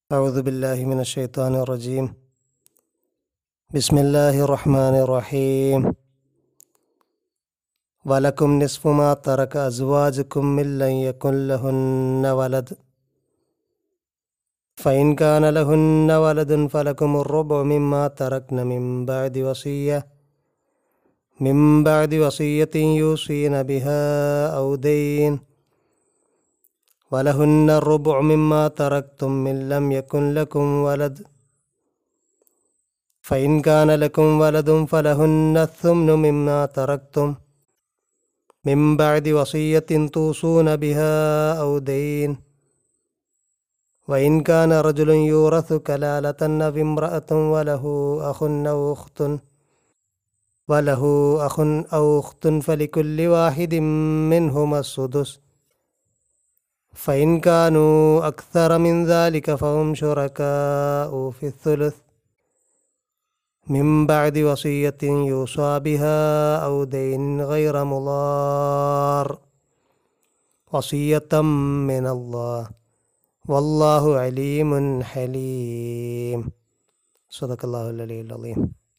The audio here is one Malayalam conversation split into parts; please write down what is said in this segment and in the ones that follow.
أعوذ بالله من الشيطان الرجيم بسم الله الرحمن الرحيم ولكم نصف ما ترك أزواجكم من لن يكن لهن ولد فإن كان لهن ولد فلكم الربع مما تركن من بعد وصية من بعد وصية يوصين بها أو دين ولهن الربع مما تركتم من لم يكن لكم ولد فإن كان لكم ولد فلهن الثمن مما تركتم من بعد وصية توصون بها أو دين وإن كان رجل يورث كلالة أو امرأة وله أخ أو أخت وله أخ أو أخت فلكل واحد منهما السدس فإن كانوا أكثر من ذلك فهم شركاء في الثلث من بعد وصية يوصى بها أو دين غير مضار وصية من الله والله عليم حليم صدق الله العلي العظيم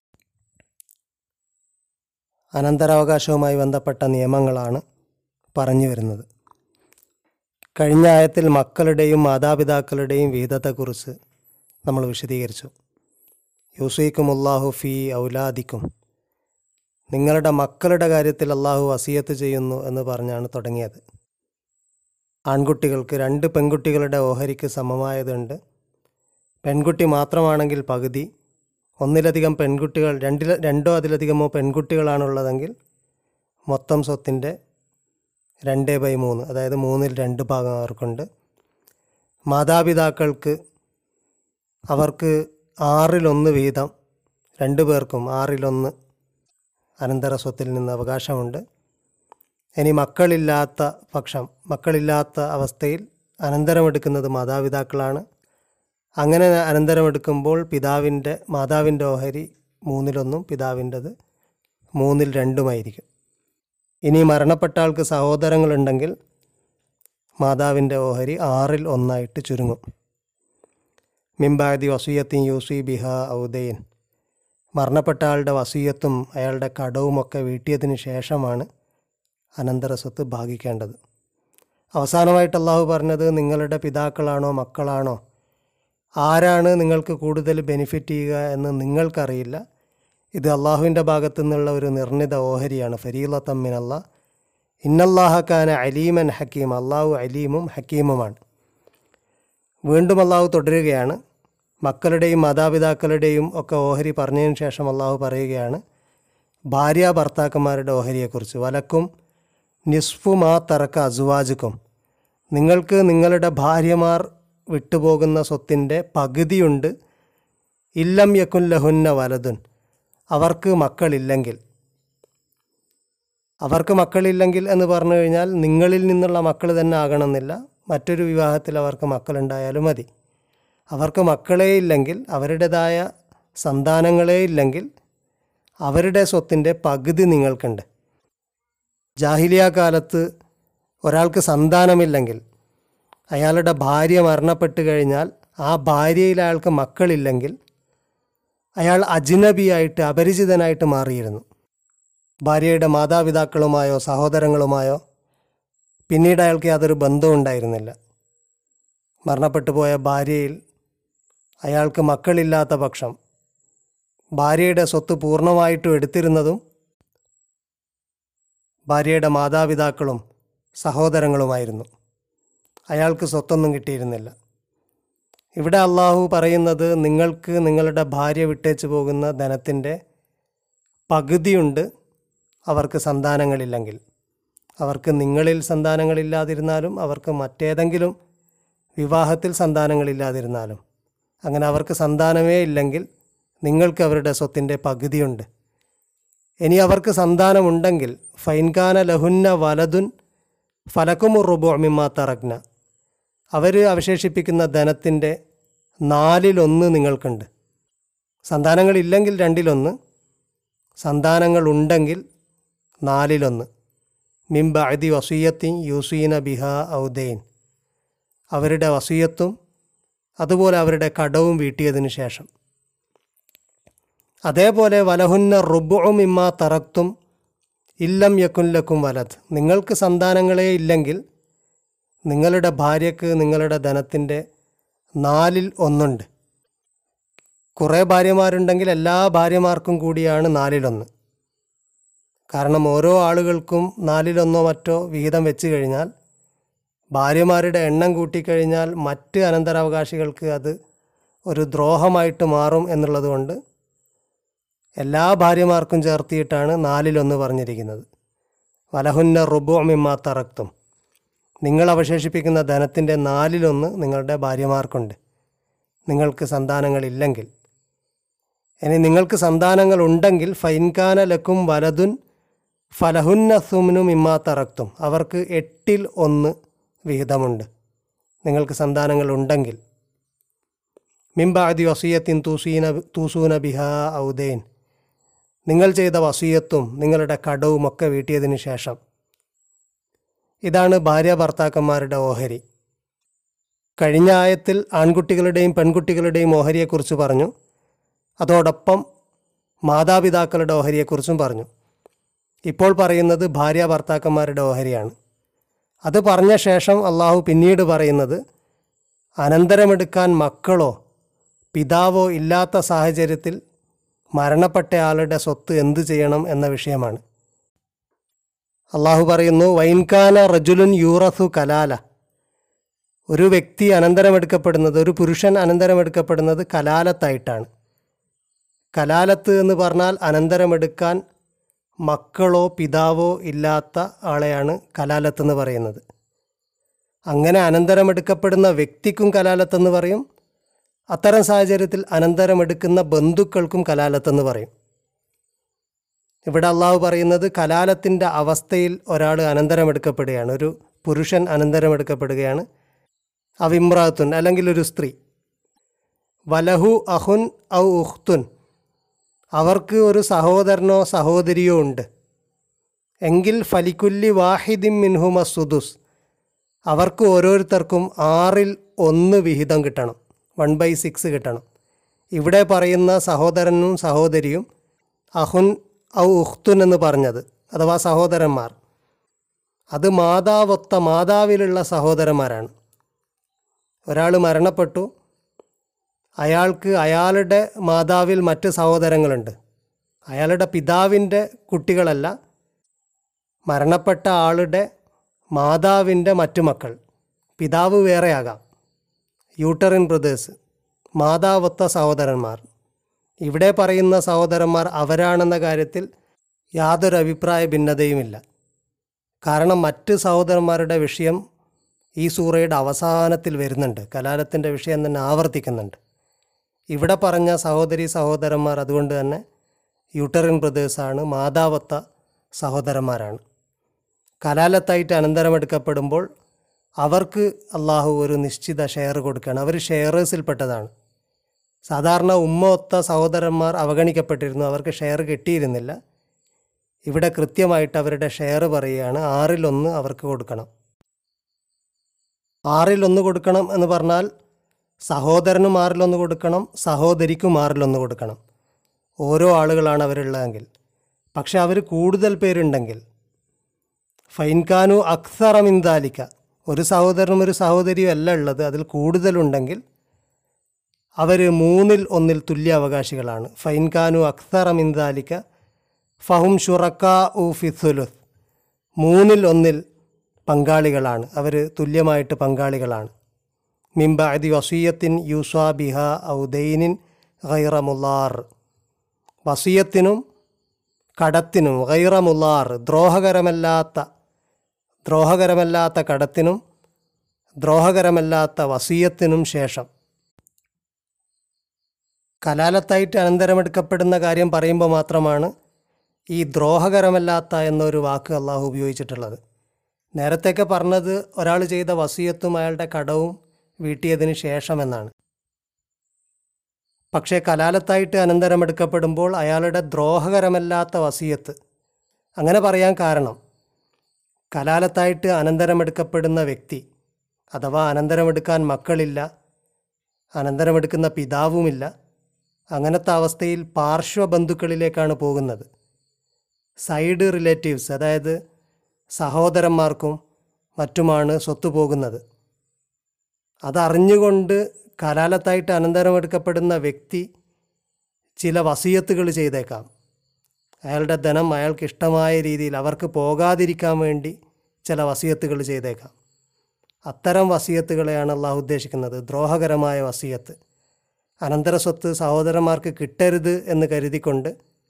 അനന്തരാവകാശവുമായി ബന്ധപ്പെട്ട നിയമങ്ങളാണ് പറഞ്ഞു വരുന്നത് കഴിഞ്ഞ ആയത്തിൽ മക്കളുടെയും മാതാപിതാക്കളുടെയും വിഹിതത്തെക്കുറിച്ച് നമ്മൾ വിശദീകരിച്ചു യൂസീക്കും അള്ളാഹു ഫി ഔലാദിക്കും നിങ്ങളുടെ മക്കളുടെ കാര്യത്തിൽ അള്ളാഹു വസിയത്ത് ചെയ്യുന്നു എന്ന് പറഞ്ഞാണ് തുടങ്ങിയത് ആൺകുട്ടികൾക്ക് രണ്ട് പെൺകുട്ടികളുടെ ഓഹരിക്ക് സമമായതുണ്ട് പെൺകുട്ടി മാത്രമാണെങ്കിൽ പകുതി ഒന്നിലധികം പെൺകുട്ടികൾ രണ്ടില രണ്ടോ അതിലധികമോ പെൺകുട്ടികളാണുള്ളതെങ്കിൽ മൊത്തം സ്വത്തിൻ്റെ രണ്ട് ബൈ മൂന്ന് അതായത് മൂന്നിൽ രണ്ട് ഭാഗം അവർക്കുണ്ട് മാതാപിതാക്കൾക്ക് അവർക്ക് ആറിലൊന്ന് വീതം രണ്ടു പേർക്കും ആറിലൊന്ന് അനന്തര സ്വത്തിൽ നിന്ന് അവകാശമുണ്ട് ഇനി മക്കളില്ലാത്ത പക്ഷം മക്കളില്ലാത്ത അവസ്ഥയിൽ അനന്തരമെടുക്കുന്നത് മാതാപിതാക്കളാണ് അങ്ങനെ അനന്തരമെടുക്കുമ്പോൾ പിതാവിൻ്റെ മാതാവിൻ്റെ ഓഹരി മൂന്നിലൊന്നും പിതാവിൻ്റെത് മൂന്നിൽ രണ്ടുമായിരിക്കും ഇനി മരണപ്പെട്ട ആൾക്ക് സഹോദരങ്ങളുണ്ടെങ്കിൽ മാതാവിൻ്റെ ഓഹരി ആറിൽ ഒന്നായിട്ട് ചുരുങ്ങും മിംബാദി വസീയത്തിൻ യൂസി ബിഹ ഔദയൻ മരണപ്പെട്ട ആളുടെ വസീയത്തും അയാളുടെ കടവുമൊക്കെ വീട്ടിയതിന് ശേഷമാണ് അനന്തര സ്വത്ത് ഭാഗിക്കേണ്ടത് അവസാനമായിട്ട് അള്ളാഹു പറഞ്ഞത് നിങ്ങളുടെ പിതാക്കളാണോ മക്കളാണോ ആരാണ് നിങ്ങൾക്ക് കൂടുതൽ ബെനിഫിറ്റ് ചെയ്യുക എന്ന് നിങ്ങൾക്കറിയില്ല ഇത് അള്ളാഹുവിൻ്റെ ഭാഗത്തു നിന്നുള്ള ഒരു നിർണിത ഓഹരിയാണ് ഫരീല തമ്മിനല്ല ഇന്നല്ലാഹക്കാന അലീമൻ ഹക്കീം അള്ളാഹു അലീമും ഹക്കീമുമാണ് വീണ്ടും അള്ളാഹു തുടരുകയാണ് മക്കളുടെയും മാതാപിതാക്കളുടെയും ഒക്കെ ഓഹരി പറഞ്ഞതിന് ശേഷം അള്ളാഹു പറയുകയാണ് ഭാര്യ ഭർത്താക്കന്മാരുടെ ഓഹരിയെക്കുറിച്ച് വലക്കും നിസ്ഫു മാ തറക്ക അസുവാജുക്കും നിങ്ങൾക്ക് നിങ്ങളുടെ ഭാര്യമാർ വിട്ടുപോകുന്ന സ്വത്തിൻ്റെ പകുതിയുണ്ട് ഇല്ലം യക്കുൻ ലഹുന്ന വലതുൻ അവർക്ക് മക്കളില്ലെങ്കിൽ അവർക്ക് മക്കളില്ലെങ്കിൽ എന്ന് പറഞ്ഞു കഴിഞ്ഞാൽ നിങ്ങളിൽ നിന്നുള്ള മക്കൾ തന്നെ ആകണമെന്നില്ല മറ്റൊരു വിവാഹത്തിൽ അവർക്ക് മക്കളുണ്ടായാലും മതി അവർക്ക് മക്കളേ ഇല്ലെങ്കിൽ അവരുടേതായ സന്താനങ്ങളേ ഇല്ലെങ്കിൽ അവരുടെ സ്വത്തിൻ്റെ പകുതി നിങ്ങൾക്കുണ്ട് ജാഹിലിയ കാലത്ത് ഒരാൾക്ക് സന്താനമില്ലെങ്കിൽ അയാളുടെ ഭാര്യ മരണപ്പെട്ട് കഴിഞ്ഞാൽ ആ ഭാര്യയിൽ അയാൾക്ക് മക്കളില്ലെങ്കിൽ അയാൾ അജ്നബിയായിട്ട് അപരിചിതനായിട്ട് മാറിയിരുന്നു ഭാര്യയുടെ മാതാപിതാക്കളുമായോ സഹോദരങ്ങളുമായോ പിന്നീട് അയാൾക്ക് യാതൊരു ബന്ധവും ഉണ്ടായിരുന്നില്ല മരണപ്പെട്ടു പോയ ഭാര്യയിൽ അയാൾക്ക് മക്കളില്ലാത്ത പക്ഷം ഭാര്യയുടെ സ്വത്ത് പൂർണ്ണമായിട്ടും എടുത്തിരുന്നതും ഭാര്യയുടെ മാതാപിതാക്കളും സഹോദരങ്ങളുമായിരുന്നു അയാൾക്ക് സ്വത്തൊന്നും കിട്ടിയിരുന്നില്ല ഇവിടെ അള്ളാഹു പറയുന്നത് നിങ്ങൾക്ക് നിങ്ങളുടെ ഭാര്യ വിട്ടേച്ച് പോകുന്ന ധനത്തിൻ്റെ പകുതിയുണ്ട് അവർക്ക് സന്താനങ്ങളില്ലെങ്കിൽ അവർക്ക് നിങ്ങളിൽ സന്താനങ്ങളില്ലാതിരുന്നാലും അവർക്ക് മറ്റേതെങ്കിലും വിവാഹത്തിൽ സന്താനങ്ങളില്ലാതിരുന്നാലും അങ്ങനെ അവർക്ക് സന്താനമേ ഇല്ലെങ്കിൽ നിങ്ങൾക്ക് അവരുടെ സ്വത്തിൻ്റെ പകുതിയുണ്ട് ഇനി അവർക്ക് സന്താനമുണ്ടെങ്കിൽ ഫൈൻഖാന ലഹുന്ന വലതുൻ ഫലക്കുമു റുബോ മിമ്മ തറഗ്ന അവർ അവശേഷിപ്പിക്കുന്ന ധനത്തിൻ്റെ നാലിലൊന്ന് നിങ്ങൾക്കുണ്ട് സന്താനങ്ങളില്ലെങ്കിൽ രണ്ടിലൊന്ന് സന്താനങ്ങളുണ്ടെങ്കിൽ നാലിലൊന്ന് മിംബ അതി വസീയത്തിൻ യൂസീന ബിഹ ഔദൈൻ അവരുടെ വസീയത്തും അതുപോലെ അവരുടെ കടവും വീട്ടിയതിനു ശേഷം അതേപോലെ വലഹുന്ന റുബും ഇമ്മ തറക്തും ഇല്ലം യക്കുല്ലക്കും വലത് നിങ്ങൾക്ക് സന്താനങ്ങളെ ഇല്ലെങ്കിൽ നിങ്ങളുടെ ഭാര്യയ്ക്ക് നിങ്ങളുടെ ധനത്തിൻ്റെ നാലിൽ ഒന്നുണ്ട് കുറേ ഭാര്യമാരുണ്ടെങ്കിൽ എല്ലാ ഭാര്യമാർക്കും കൂടിയാണ് നാലിലൊന്ന് കാരണം ഓരോ ആളുകൾക്കും നാലിലൊന്നോ മറ്റോ വിഹിതം വെച്ച് കഴിഞ്ഞാൽ ഭാര്യമാരുടെ എണ്ണം കൂട്ടിക്കഴിഞ്ഞാൽ മറ്റ് അനന്തരാവകാശികൾക്ക് അത് ഒരു ദ്രോഹമായിട്ട് മാറും എന്നുള്ളതുകൊണ്ട് എല്ലാ ഭാര്യമാർക്കും ചേർത്തിയിട്ടാണ് നാലിലൊന്ന് പറഞ്ഞിരിക്കുന്നത് വലഹുന്ന റുബു മിമ്മ തറക്തും നിങ്ങൾ അവശേഷിപ്പിക്കുന്ന ധനത്തിൻ്റെ നാലിലൊന്ന് നിങ്ങളുടെ ഭാര്യമാർക്കുണ്ട് നിങ്ങൾക്ക് സന്താനങ്ങളില്ലെങ്കിൽ ഇനി നിങ്ങൾക്ക് സന്താനങ്ങൾ ഉണ്ടെങ്കിൽ ഫൈൻകാന ലക്കും വലതുൻ ഫലഹുന്ന സുമിനു മിമ്മാ തറക്തും അവർക്ക് എട്ടിൽ ഒന്ന് വിഹിതമുണ്ട് നിങ്ങൾക്ക് സന്താനങ്ങൾ ഉണ്ടെങ്കിൽ മിംബാദി വസീയത്തിൻ തൂസീന തൂസൂന ബിഹ ഔദൈൻ നിങ്ങൾ ചെയ്ത വസീയത്തും നിങ്ങളുടെ കടവുമൊക്കെ വീട്ടിയതിന് ശേഷം ഇതാണ് ഭാര്യ ഭർത്താക്കന്മാരുടെ ഓഹരി കഴിഞ്ഞ ആയത്തിൽ ആൺകുട്ടികളുടെയും പെൺകുട്ടികളുടെയും ഓഹരിയെക്കുറിച്ച് പറഞ്ഞു അതോടൊപ്പം മാതാപിതാക്കളുടെ ഓഹരിയെക്കുറിച്ചും പറഞ്ഞു ഇപ്പോൾ പറയുന്നത് ഭാര്യ ഭർത്താക്കന്മാരുടെ ഓഹരിയാണ് അത് പറഞ്ഞ ശേഷം അള്ളാഹു പിന്നീട് പറയുന്നത് അനന്തരമെടുക്കാൻ മക്കളോ പിതാവോ ഇല്ലാത്ത സാഹചര്യത്തിൽ മരണപ്പെട്ടയാളുടെ സ്വത്ത് എന്തു ചെയ്യണം എന്ന വിഷയമാണ് അള്ളാഹു പറയുന്നു വൈൻകാന റജുലുൻ യൂറസു കലാല ഒരു വ്യക്തി അനന്തരമെടുക്കപ്പെടുന്നത് ഒരു പുരുഷൻ അനന്തരമെടുക്കപ്പെടുന്നത് കലാലത്തായിട്ടാണ് കലാലത്ത് എന്ന് പറഞ്ഞാൽ അനന്തരമെടുക്കാൻ മക്കളോ പിതാവോ ഇല്ലാത്ത ആളെയാണ് കലാലത്ത് എന്ന് പറയുന്നത് അങ്ങനെ അനന്തരമെടുക്കപ്പെടുന്ന വ്യക്തിക്കും കലാലത്തെന്ന് പറയും അത്തരം സാഹചര്യത്തിൽ അനന്തരമെടുക്കുന്ന ബന്ധുക്കൾക്കും കലാലത്തെന്ന് പറയും ഇവിടെ അള്ളാഹു പറയുന്നത് കലാലത്തിൻ്റെ അവസ്ഥയിൽ ഒരാൾ അനന്തരമെടുക്കപ്പെടുകയാണ് ഒരു പുരുഷൻ അനന്തരമെടുക്കപ്പെടുകയാണ് അവിമ്രാത്തുൻ അല്ലെങ്കിൽ ഒരു സ്ത്രീ വലഹു അഹുൻ ഔ ഉഖ്തുൻ അവർക്ക് ഒരു സഹോദരനോ സഹോദരിയോ ഉണ്ട് എങ്കിൽ ഫലിക്കുല്ലി വാഹിദിൻ മിൻഹുമ സുദുസ് അവർക്ക് ഓരോരുത്തർക്കും ആറിൽ ഒന്ന് വിഹിതം കിട്ടണം വൺ ബൈ സിക്സ് കിട്ടണം ഇവിടെ പറയുന്ന സഹോദരനും സഹോദരിയും അഹുൻ ഔ ഉഖ്തുൻ എന്ന് പറഞ്ഞത് അഥവാ സഹോദരന്മാർ അത് മാതാവൊത്ത മാതാവിലുള്ള സഹോദരന്മാരാണ് ഒരാൾ മരണപ്പെട്ടു അയാൾക്ക് അയാളുടെ മാതാവിൽ മറ്റ് സഹോദരങ്ങളുണ്ട് അയാളുടെ പിതാവിൻ്റെ കുട്ടികളല്ല മരണപ്പെട്ട ആളുടെ മാതാവിൻ്റെ മറ്റു മക്കൾ പിതാവ് വേറെയാകാം യൂട്ടറിൻ ബ്രദേഴ്സ് മാതാവൊത്ത സഹോദരന്മാർ ഇവിടെ പറയുന്ന സഹോദരന്മാർ അവരാണെന്ന കാര്യത്തിൽ യാതൊരു അഭിപ്രായ ഭിന്നതയുമില്ല കാരണം മറ്റ് സഹോദരന്മാരുടെ വിഷയം ഈ സൂറയുടെ അവസാനത്തിൽ വരുന്നുണ്ട് കലാലത്തിൻ്റെ വിഷയം തന്നെ ആവർത്തിക്കുന്നുണ്ട് ഇവിടെ പറഞ്ഞ സഹോദരി സഹോദരന്മാർ അതുകൊണ്ട് തന്നെ യൂട്ടറിൻ ബ്രദേഴ്സാണ് മാതാവത്ത സഹോദരന്മാരാണ് കലാലത്തായിട്ട് അനന്തരമെടുക്കപ്പെടുമ്പോൾ അവർക്ക് അള്ളാഹു ഒരു നിശ്ചിത ഷെയർ കൊടുക്കുകയാണ് അവർ ഷെയറേഴ്സിൽപ്പെട്ടതാണ് സാധാരണ ഉമ്മ ഒത്ത സഹോദരന്മാർ അവഗണിക്കപ്പെട്ടിരുന്നു അവർക്ക് ഷെയർ കിട്ടിയിരുന്നില്ല ഇവിടെ കൃത്യമായിട്ട് അവരുടെ ഷെയർ പറയുകയാണ് ആറിലൊന്ന് അവർക്ക് കൊടുക്കണം ആറിലൊന്ന് കൊടുക്കണം എന്ന് പറഞ്ഞാൽ സഹോദരനും ആറിലൊന്ന് കൊടുക്കണം സഹോദരിക്കും ആറിലൊന്ന് കൊടുക്കണം ഓരോ ആളുകളാണ് അവരുള്ളതെങ്കിൽ പക്ഷെ അവർ കൂടുതൽ പേരുണ്ടെങ്കിൽ ഫൈൻകാനു അക്സറമിന്താലിക്ക ഒരു സഹോദരനും ഒരു സഹോദരിയും അല്ല ഉള്ളത് അതിൽ കൂടുതലുണ്ടെങ്കിൽ അവർ മൂന്നിൽ ഒന്നിൽ തുല്യ അവകാശികളാണ് ഫൈൻകാനു അക്സറമിന്താലിക്ക ഫഹും ഷുറക്ക ഉ ഫിസുലുസ് മൂന്നിൽ ഒന്നിൽ പങ്കാളികളാണ് അവർ തുല്യമായിട്ട് പങ്കാളികളാണ് മിംബാദി വസീയത്തിൻ യൂസ്വാ ബിഹ ഔദൈനിൻ ഗൈറമുല്ലാർ വസീയത്തിനും കടത്തിനും ഗൈറമുല്ലാർ ദ്രോഹകരമല്ലാത്ത ദ്രോഹകരമല്ലാത്ത കടത്തിനും ദ്രോഹകരമല്ലാത്ത വസീയത്തിനും ശേഷം കലാലത്തായിട്ട് അനന്തരമെടുക്കപ്പെടുന്ന കാര്യം പറയുമ്പോൾ മാത്രമാണ് ഈ ദ്രോഹകരമല്ലാത്ത എന്നൊരു വാക്ക് അള്ളാഹു ഉപയോഗിച്ചിട്ടുള്ളത് നേരത്തെയൊക്കെ പറഞ്ഞത് ഒരാൾ ചെയ്ത വസീയത്തും അയാളുടെ കടവും വീട്ടിയതിന് ശേഷം എന്നാണ് പക്ഷേ കലാലത്തായിട്ട് അനന്തരമെടുക്കപ്പെടുമ്പോൾ അയാളുടെ ദ്രോഹകരമല്ലാത്ത വസീയത്ത് അങ്ങനെ പറയാൻ കാരണം കലാലത്തായിട്ട് അനന്തരമെടുക്കപ്പെടുന്ന വ്യക്തി അഥവാ അനന്തരമെടുക്കാൻ മക്കളില്ല അനന്തരമെടുക്കുന്ന പിതാവുമില്ല അങ്ങനത്തെ അവസ്ഥയിൽ പാർശ്വബന്ധുക്കളിലേക്കാണ് പോകുന്നത് സൈഡ് റിലേറ്റീവ്സ് അതായത് സഹോദരന്മാർക്കും മറ്റുമാണ് സ്വത്ത് പോകുന്നത് അതറിഞ്ഞുകൊണ്ട് കലാലത്തായിട്ട് അനന്തരമെടുക്കപ്പെടുന്ന വ്യക്തി ചില വസീയത്തുകൾ ചെയ്തേക്കാം അയാളുടെ ധനം അയാൾക്ക് ഇഷ്ടമായ രീതിയിൽ അവർക്ക് പോകാതിരിക്കാൻ വേണ്ടി ചില വസീയത്തുകൾ ചെയ്തേക്കാം അത്തരം വസീയത്തുകളെയാണ് അള്ളാഹു ഉദ്ദേശിക്കുന്നത് ദ്രോഹകരമായ വസീയത്ത് അനന്തര സ്വത്ത് സഹോദരന്മാർക്ക് കിട്ടരുത് എന്ന് കരുതിക്കൊണ്ട്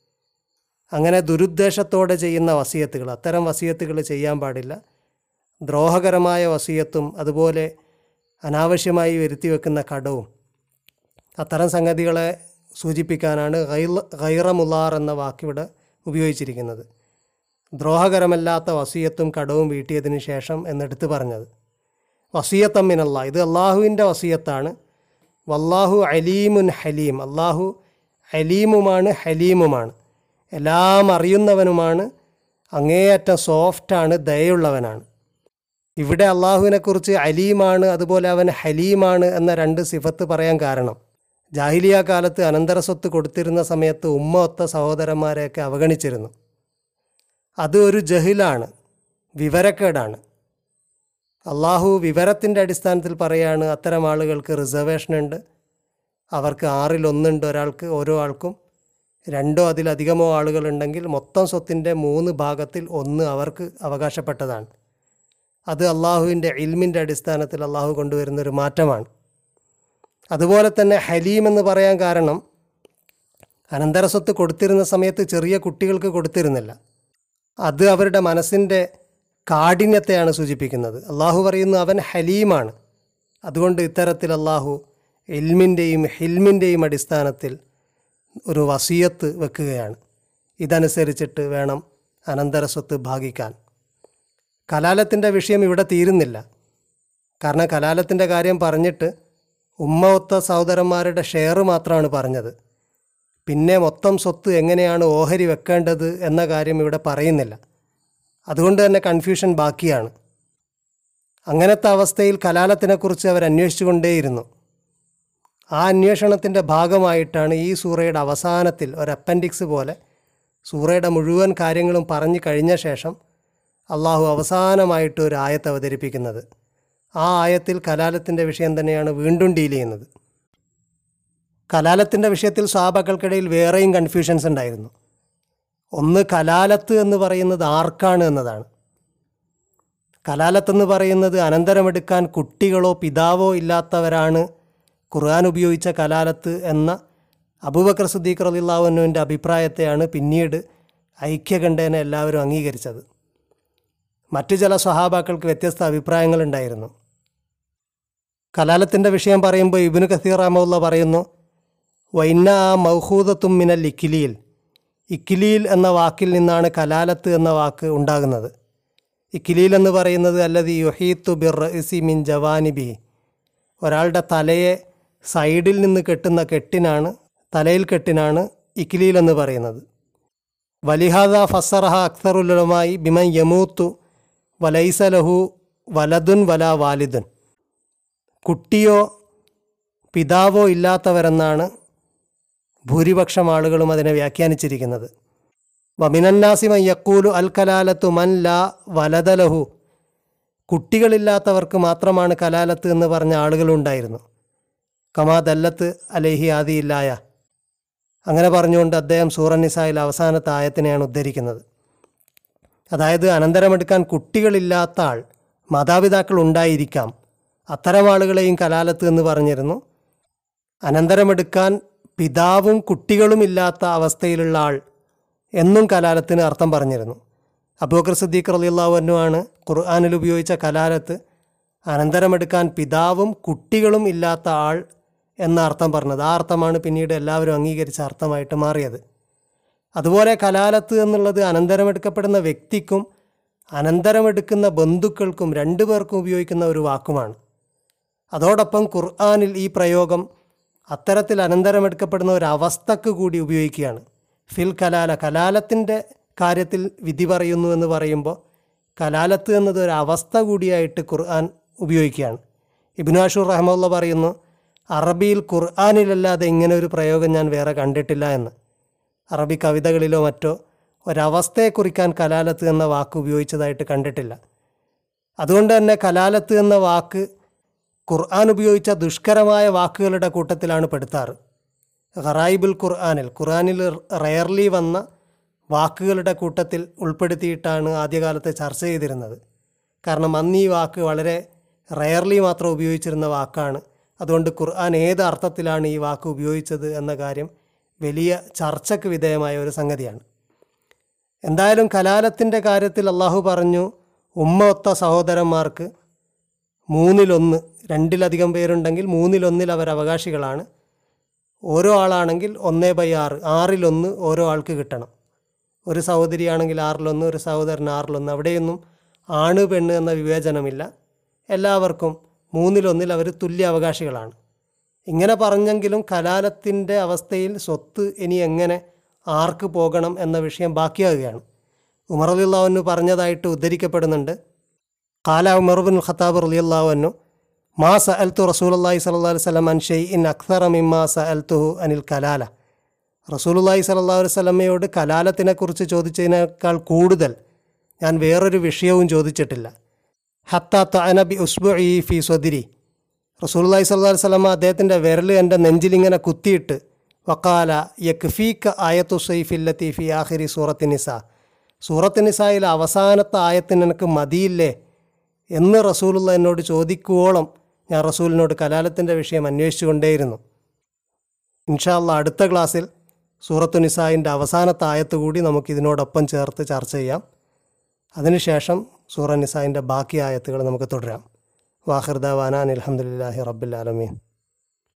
അങ്ങനെ ദുരുദ്ദേശത്തോടെ ചെയ്യുന്ന വസീയത്തുകൾ അത്തരം വസീയത്തുകൾ ചെയ്യാൻ പാടില്ല ദ്രോഹകരമായ വസീയത്തും അതുപോലെ അനാവശ്യമായി വരുത്തി വെക്കുന്ന കടവും അത്തരം സംഗതികളെ സൂചിപ്പിക്കാനാണ് ഗൈല ഗൈറമുലാർ എന്ന വാക്കിവിടെ ഉപയോഗിച്ചിരിക്കുന്നത് ദ്രോഹകരമല്ലാത്ത വസീയത്തും കടവും വീട്ടിയതിന് ശേഷം എന്നെടുത്ത് പറഞ്ഞത് വസീയത്തമ്മിനല്ല ഇത് അള്ളാഹുവിൻ്റെ വസീയത്താണ് വല്ലാഹു അലീമുൻ ഹലീം അള്ളാഹു അലീമുമാണ് ഹലീമുമാണ് എല്ലാം അറിയുന്നവനുമാണ് അങ്ങേയറ്റം സോഫ്റ്റാണ് ദയുള്ളവനാണ് ഇവിടെ അള്ളാഹുവിനെക്കുറിച്ച് അലീമാണ് അതുപോലെ അവൻ ഹലീമാണ് എന്ന രണ്ട് സിഫത്ത് പറയാൻ കാരണം ജാഹിലിയ കാലത്ത് അനന്തര സ്വത്ത് കൊടുത്തിരുന്ന സമയത്ത് ഉമ്മ ഒത്ത സഹോദരന്മാരെയൊക്കെ അവഗണിച്ചിരുന്നു അത് ഒരു ജഹിലാണ് വിവരക്കേടാണ് അള്ളാഹു വിവരത്തിൻ്റെ അടിസ്ഥാനത്തിൽ പറയാണ് അത്തരം ആളുകൾക്ക് റിസർവേഷൻ ഉണ്ട് അവർക്ക് ആറിൽ ഒന്നുണ്ട് ഒരാൾക്ക് ഓരോ ആൾക്കും രണ്ടോ അതിലധികമോ ആളുകളുണ്ടെങ്കിൽ മൊത്തം സ്വത്തിൻ്റെ മൂന്ന് ഭാഗത്തിൽ ഒന്ന് അവർക്ക് അവകാശപ്പെട്ടതാണ് അത് അള്ളാഹുവിൻ്റെ ഇൽമിൻ്റെ അടിസ്ഥാനത്തിൽ അള്ളാഹു കൊണ്ടുവരുന്ന ഒരു മാറ്റമാണ് അതുപോലെ തന്നെ ഹലീം എന്ന് പറയാൻ കാരണം അനന്തരസ്വത്ത് കൊടുത്തിരുന്ന സമയത്ത് ചെറിയ കുട്ടികൾക്ക് കൊടുത്തിരുന്നില്ല അത് അവരുടെ മനസ്സിൻ്റെ കാഠിന്യത്തെയാണ് സൂചിപ്പിക്കുന്നത് അള്ളാഹു പറയുന്നു അവൻ ഹലീമാണ് അതുകൊണ്ട് ഇത്തരത്തിൽ അള്ളാഹു ഇൽമിൻ്റെയും ഹിൽമിൻ്റെയും അടിസ്ഥാനത്തിൽ ഒരു വസീയത്ത് വെക്കുകയാണ് ഇതനുസരിച്ചിട്ട് വേണം അനന്തരസ്വത്ത് ഭാഗിക്കാൻ കലാലത്തിൻ്റെ വിഷയം ഇവിടെ തീരുന്നില്ല കാരണം കലാലത്തിൻ്റെ കാര്യം പറഞ്ഞിട്ട് ഉമ്മ ഒത്ത സഹോദരന്മാരുടെ ഷെയർ മാത്രമാണ് പറഞ്ഞത് പിന്നെ മൊത്തം സ്വത്ത് എങ്ങനെയാണ് ഓഹരി വെക്കേണ്ടത് എന്ന കാര്യം ഇവിടെ പറയുന്നില്ല അതുകൊണ്ട് തന്നെ കൺഫ്യൂഷൻ ബാക്കിയാണ് അങ്ങനത്തെ അവസ്ഥയിൽ കലാലത്തിനെക്കുറിച്ച് അവർ അന്വേഷിച്ചുകൊണ്ടേയിരുന്നു ആ അന്വേഷണത്തിൻ്റെ ഭാഗമായിട്ടാണ് ഈ സൂറയുടെ അവസാനത്തിൽ ഒരു അപ്പൻഡിക്സ് പോലെ സൂറയുടെ മുഴുവൻ കാര്യങ്ങളും പറഞ്ഞു കഴിഞ്ഞ ശേഷം അള്ളാഹു അവസാനമായിട്ട് ഒരു ആയത്ത് അവതരിപ്പിക്കുന്നത് ആ ആയത്തിൽ കലാലത്തിൻ്റെ വിഷയം തന്നെയാണ് വീണ്ടും ഡീൽ ചെയ്യുന്നത് കലാലത്തിൻ്റെ വിഷയത്തിൽ സ്വാഭാക്കൾക്കിടയിൽ വേറെയും കൺഫ്യൂഷൻസ് ഉണ്ടായിരുന്നു ഒന്ന് കലാലത്ത് എന്ന് പറയുന്നത് ആർക്കാണ് എന്നതാണ് കലാലത്ത് എന്ന് പറയുന്നത് അനന്തരമെടുക്കാൻ കുട്ടികളോ പിതാവോ ഇല്ലാത്തവരാണ് ഖുർആൻ ഉപയോഗിച്ച കലാലത്ത് എന്ന അബൂബക്കർ സുദ്ദീഖ് റലിള്ളാഹുവിൻ്റെ അഭിപ്രായത്തെയാണ് പിന്നീട് ഐക്യകണ്ഠേന എല്ലാവരും അംഗീകരിച്ചത് മറ്റു ചില സ്വഹാബാക്കൾക്ക് വ്യത്യസ്ത അഭിപ്രായങ്ങളുണ്ടായിരുന്നു കലാലത്തിൻ്റെ വിഷയം പറയുമ്പോൾ ഇബിനു കസീർ റഹമുല്ല പറയുന്നു വൈന്ന ആ മൗഹൂദത്തും മിനൽ ഇക്കിലിയിൽ ഇക്കിലിയിൽ എന്ന വാക്കിൽ നിന്നാണ് കലാലത്ത് എന്ന വാക്ക് ഉണ്ടാകുന്നത് ഇക്കിലിയിൽ എന്ന് പറയുന്നത് അല്ലത് യുഹീത്തു ബിർ റഇസി മിൻ ജവാനിബി ഒരാളുടെ തലയെ സൈഡിൽ നിന്ന് കെട്ടുന്ന കെട്ടിനാണ് തലയിൽ കെട്ടിനാണ് ഇക്കിലിയിൽ എന്ന് പറയുന്നത് വലിഹാദ ഫസറഹ അക്തറുലമായി ബിമൻ യമൂത്തു വലൈസലഹു വലതുൻ വല വാലിദുൻ കുട്ടിയോ പിതാവോ ഇല്ലാത്തവരെന്നാണ് ഭൂരിപക്ഷം ആളുകളും അതിനെ വ്യാഖ്യാനിച്ചിരിക്കുന്നത് വമിനന്നാസിമ യക്കൂലു അൽ കലാലത്തു മൻ ലാ വലതലഹു കുട്ടികളില്ലാത്തവർക്ക് മാത്രമാണ് കലാലത്ത് എന്ന് പറഞ്ഞ ആളുകളുണ്ടായിരുന്നു കമാ ദല്ലത്ത് അലേഹി ആദിയില്ലായ അങ്ങനെ പറഞ്ഞുകൊണ്ട് അദ്ദേഹം സൂറനിസായിൽ അവസാനത്തെ ആയത്തിനെയാണ് ഉദ്ധരിക്കുന്നത് അതായത് അനന്തരമെടുക്കാൻ കുട്ടികളില്ലാത്ത ആൾ മാതാപിതാക്കൾ ഉണ്ടായിരിക്കാം അത്തരം ആളുകളെയും കലാലത്ത് എന്ന് പറഞ്ഞിരുന്നു അനന്തരമെടുക്കാൻ പിതാവും കുട്ടികളും ഇല്ലാത്ത അവസ്ഥയിലുള്ള ആൾ എന്നും കലാലത്തിന് അർത്ഥം പറഞ്ഞിരുന്നു അബൂബക്കർ സിദ്ദീഖ് റലിയുള്ളവനുമാണ് ഖുർആാനിൽ ഉപയോഗിച്ച കലാലത്ത് അനന്തരമെടുക്കാൻ പിതാവും കുട്ടികളും ഇല്ലാത്ത ആൾ എന്ന അർത്ഥം പറഞ്ഞത് ആ അർത്ഥമാണ് പിന്നീട് എല്ലാവരും അംഗീകരിച്ച അർത്ഥമായിട്ട് മാറിയത് അതുപോലെ കലാലത്ത് എന്നുള്ളത് അനന്തരമെടുക്കപ്പെടുന്ന വ്യക്തിക്കും അനന്തരമെടുക്കുന്ന ബന്ധുക്കൾക്കും രണ്ടു പേർക്കും ഉപയോഗിക്കുന്ന ഒരു വാക്കുമാണ് അതോടൊപ്പം ഖുർആാനിൽ ഈ പ്രയോഗം അത്തരത്തിൽ അനന്തരമെടുക്കപ്പെടുന്ന ഒരു അവസ്ഥക്ക് കൂടി ഉപയോഗിക്കുകയാണ് ഫിൽ കലാല കലാലത്തിൻ്റെ കാര്യത്തിൽ വിധി പറയുന്നു എന്ന് പറയുമ്പോൾ കലാലത്ത് എന്നത് ഒരു അവസ്ഥ കൂടിയായിട്ട് ഖുർആൻ ഉപയോഗിക്കുകയാണ് ഇബ്നു അഷൂർ റഹ്മുള്ള പറയുന്നു അറബിയിൽ ഖുർആാനിലല്ലാതെ ഇങ്ങനെ ഒരു പ്രയോഗം ഞാൻ വേറെ കണ്ടിട്ടില്ല എന്ന് അറബി കവിതകളിലോ മറ്റോ ഒരവസ്ഥയെ കുറിക്കാൻ കലാലത്ത് എന്ന വാക്ക് ഉപയോഗിച്ചതായിട്ട് കണ്ടിട്ടില്ല അതുകൊണ്ട് തന്നെ കലാലത്ത് എന്ന വാക്ക് ഖുർആൻ ഉപയോഗിച്ച ദുഷ്കരമായ വാക്കുകളുടെ കൂട്ടത്തിലാണ് പെടുത്താറ് ഖറായിബുൽ ഖുർആനിൽ ഖുർആനിൽ റയർലി വന്ന വാക്കുകളുടെ കൂട്ടത്തിൽ ഉൾപ്പെടുത്തിയിട്ടാണ് ആദ്യകാലത്ത് ചർച്ച ചെയ്തിരുന്നത് കാരണം അന്ന് ഈ വാക്ക് വളരെ റയർലി മാത്രം ഉപയോഗിച്ചിരുന്ന വാക്കാണ് അതുകൊണ്ട് ഖുർആൻ ഏത് അർത്ഥത്തിലാണ് ഈ വാക്ക് ഉപയോഗിച്ചത് എന്ന കാര്യം വലിയ ചർച്ചയ്ക്ക് വിധേയമായ ഒരു സംഗതിയാണ് എന്തായാലും കലാലത്തിൻ്റെ കാര്യത്തിൽ അള്ളാഹു പറഞ്ഞു ഉമ്മ ഒത്ത സഹോദരന്മാർക്ക് മൂന്നിലൊന്ന് രണ്ടിലധികം പേരുണ്ടെങ്കിൽ മൂന്നിലൊന്നിൽ അവർ അവകാശികളാണ് ഓരോ ആളാണെങ്കിൽ ഒന്നേ ബൈ ആറ് ആറിലൊന്ന് ഓരോ ആൾക്ക് കിട്ടണം ഒരു സഹോദരിയാണെങ്കിൽ ആറിലൊന്ന് ഒരു സഹോദരൻ ആറിലൊന്ന് അവിടെയൊന്നും ആണ് പെണ്ണ് എന്ന വിവേചനമില്ല എല്ലാവർക്കും മൂന്നിലൊന്നിൽ അവർ തുല്യ അവകാശികളാണ് ഇങ്ങനെ പറഞ്ഞെങ്കിലും കലാലത്തിൻ്റെ അവസ്ഥയിൽ സ്വത്ത് ഇനി എങ്ങനെ ആർക്ക് പോകണം എന്ന വിഷയം ബാക്കിയാകുകയാണ് ഉമർ അലിള്ളാഹുന്നു പറഞ്ഞതായിട്ട് ഉദ്ധരിക്കപ്പെടുന്നുണ്ട് കാല ഉമർബിൻ ഖത്താബ് റലിയല്ലാഹുന്നു മാ സ അൽത്തു റസൂലി സല്ലാ വല്ലം അൻ ഷെയ് ഇൻ അക്തറ മിമ്മാ സ അൽത്തുഹു അനിൽ കലാല റസൂലുല്ലാഹി സല്ലാ വല്ലമയോട് കലാലത്തിനെക്കുറിച്ച് ചോദിച്ചതിനേക്കാൾ കൂടുതൽ ഞാൻ വേറൊരു വിഷയവും ചോദിച്ചിട്ടില്ല ഹത്ത തനബി ഉസ്ബു ഇ ഫി സ്വദിരി റസൂലുല്ലാഹി സല്ലാ വല്ലമ അദ്ദേഹത്തിൻ്റെ വിരൽ എൻ്റെ നെഞ്ചിലിങ്ങനെ കുത്തിയിട്ട് വക്കാല യക്ഫീക്ക് ആയത്തു സൈഫില്ലത്തി ഫി ആഖിരി സൂറത്തി നിസ സൂറത്ത് നിസായിലെ അവസാനത്തെ ആയത്തിന് എനിക്ക് മതിയില്ലേ എന്ന് റസൂലുള്ള എന്നോട് ചോദിക്കുവോളം ഞാൻ റസൂലിനോട് കലാലത്തിൻ്റെ വിഷയം അന്വേഷിച്ചുകൊണ്ടേയിരുന്നു ഇൻഷാല്ല അടുത്ത ക്ലാസ്സിൽ സൂറത്തു നിസായിൻ്റെ അവസാനത്തെ ആയത്ത് കൂടി നമുക്ക് ഇതിനോടൊപ്പം ചേർത്ത് ചർച്ച ചെയ്യാം അതിനുശേഷം സൂറ നിസായിൻ്റെ ബാക്കി ആയത്തുകൾ നമുക്ക് തുടരാം വാഹിർദാവാനാൻ അലഹമുല്ലാഹി റബ്ബുലാലമീൻ